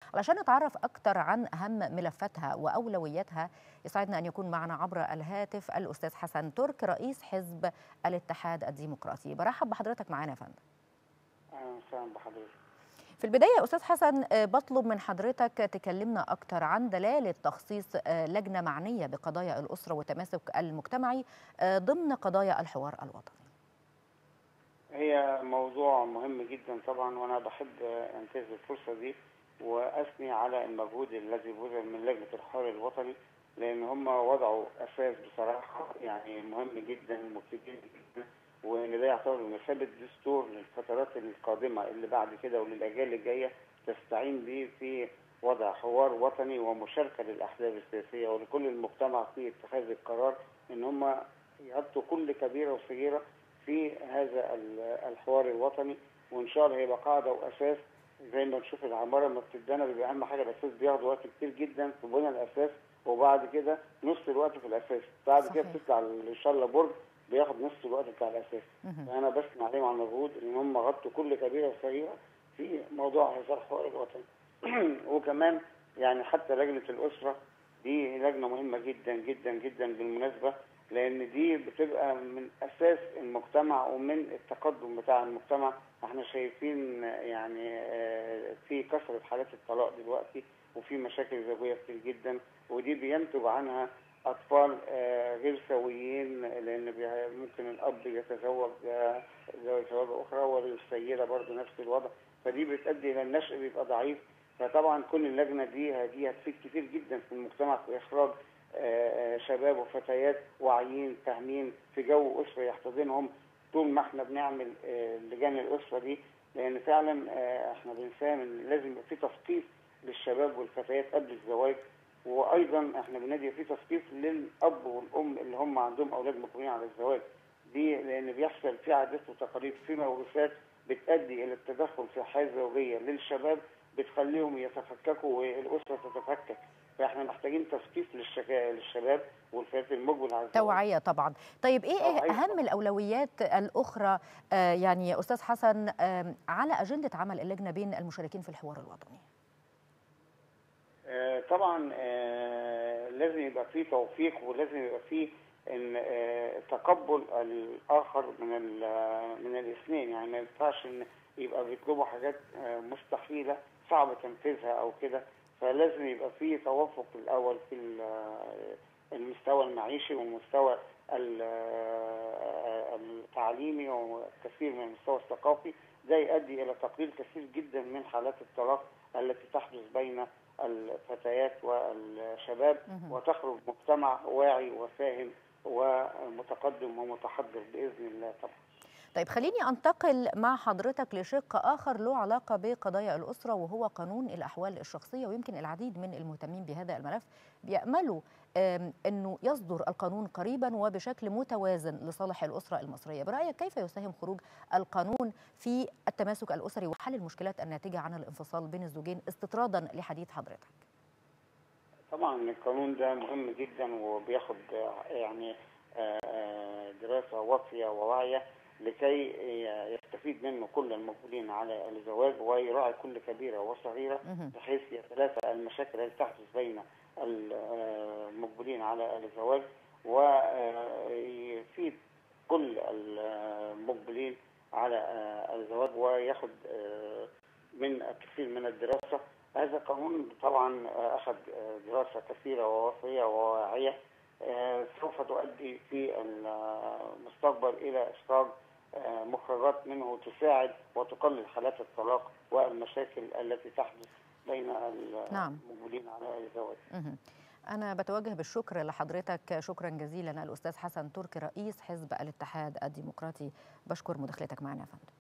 علشان نتعرف أكثر عن أهم ملفاتها وأولوياتها يسعدنا أن يكون معنا عبر الهاتف الأستاذ حسن ترك رئيس حزب الاتحاد الديمقراطي برحب بحضرتك معنا يا فندم اهلا وسهلا بحضرتك في البداية يا أستاذ حسن بطلب من حضرتك تكلمنا أكثر عن دلالة تخصيص لجنة معنية بقضايا الأسرة والتماسك المجتمعي ضمن قضايا الحوار الوطني هي موضوع مهم جدا طبعا وانا بحب انتهز الفرصه دي واثني على المجهود الذي بذل من لجنه الحوار الوطني لان هم وضعوا اساس بصراحه يعني مهم جدا ومفيد جدا وان ده يعتبر مثابه دستور للفترات القادمه اللي بعد كده وللاجيال الجايه تستعين به في وضع حوار وطني ومشاركه للاحزاب السياسيه ولكل المجتمع في اتخاذ القرار ان هم يحطوا كل كبيره وصغيره في هذا الحوار الوطني وان شاء الله هيبقى قاعده واساس زي ما نشوف العماره لما بتتبنى بيبقى اهم حاجه الاساس بياخد وقت كتير جدا في بناء الاساس وبعد كده نص الوقت في الاساس بعد كده بتطلع ان شاء الله برج بياخد نص الوقت بتاع الاساس فانا بسمع عليهم على المجهود ان هم غطوا كل كبيره وصغيره في موضوع هذا الحوار الوطني وكمان يعني حتى لجنه الاسره دي لجنه مهمه جدا جدا جدا بالمناسبه لان دي بتبقى من اساس المجتمع ومن التقدم بتاع المجتمع احنا شايفين يعني في كثره حالات الطلاق دلوقتي وفي مشاكل زوجيه كتير جدا ودي بينتج عنها اطفال غير سويين لان ممكن الاب يتزوج زوجه اخرى والسيده برضه نفس الوضع فدي بتؤدي الى النشء بيبقى ضعيف فطبعا كل اللجنه دي دي هتفيد كتير جدا في المجتمع في اخراج شباب وفتيات واعيين فاهمين في جو اسره يحتضنهم طول ما احنا بنعمل لجان الاسره دي لان فعلا احنا بنساهم ان لازم يبقى في تثقيف للشباب والفتيات قبل الزواج وايضا احنا بنادي في تثقيف للاب والام اللي هم عندهم اولاد مقبلين على الزواج دي لان بيحصل في عادات وتقاليد في موروثات بتؤدي الى التدخل في الحياه الزوجيه للشباب بتخليهم يتفككوا والاسره تتفكك فاحنا محتاجين تثقيف للشكا... للشباب والفتيات المقبل على الزواج توعيه طبعا طيب ايه توعية اهم طبعاً. الاولويات الاخرى آه يعني يا استاذ حسن آه على اجنده عمل اللجنه بين المشاركين في الحوار الوطني آه طبعا آه لازم يبقى في توفيق ولازم يبقى في ان آه تقبل الاخر من من الاثنين يعني ما ينفعش ان يبقى بيطلبوا حاجات آه مستحيله صعب تنفيذها او كده فلازم يبقى في توافق الاول في المستوى المعيشي والمستوى التعليمي وكثير من المستوى الثقافي ده يؤدي الى تقليل كثير جدا من حالات الطلاق التي تحدث بين الفتيات والشباب وتخرج مجتمع واعي وفاهم ومتقدم ومتحضر باذن الله طبعا. طيب خليني انتقل مع حضرتك لشق اخر له علاقه بقضايا الاسره وهو قانون الاحوال الشخصيه ويمكن العديد من المهتمين بهذا الملف بياملوا انه يصدر القانون قريبا وبشكل متوازن لصالح الاسره المصريه، برايك كيف يساهم خروج القانون في التماسك الاسري وحل المشكلات الناتجه عن الانفصال بين الزوجين استطرادا لحديث حضرتك؟ طبعا القانون ده مهم جدا وبياخد يعني دراسه وافيه وواعيه لكي يستفيد منه كل المقبلين على الزواج ويراعي كل كبيرة وصغيرة بحيث يتلافى المشاكل التي تحدث بين المقبلين على الزواج ويفيد كل المقبلين على الزواج وياخد من الكثير من الدراسة هذا قانون طبعا أخذ دراسة كثيرة ووافية وواعية سوف تؤدي في المستقبل إلى إخراج مخرجات منه تساعد وتقلل حالات الطلاق والمشاكل التي تحدث بين المقبلين نعم. على الزواج. أنا بتوجه بالشكر لحضرتك شكرا جزيلا الأستاذ حسن تركي رئيس حزب الاتحاد الديمقراطي بشكر مداخلتك معنا يا فندم.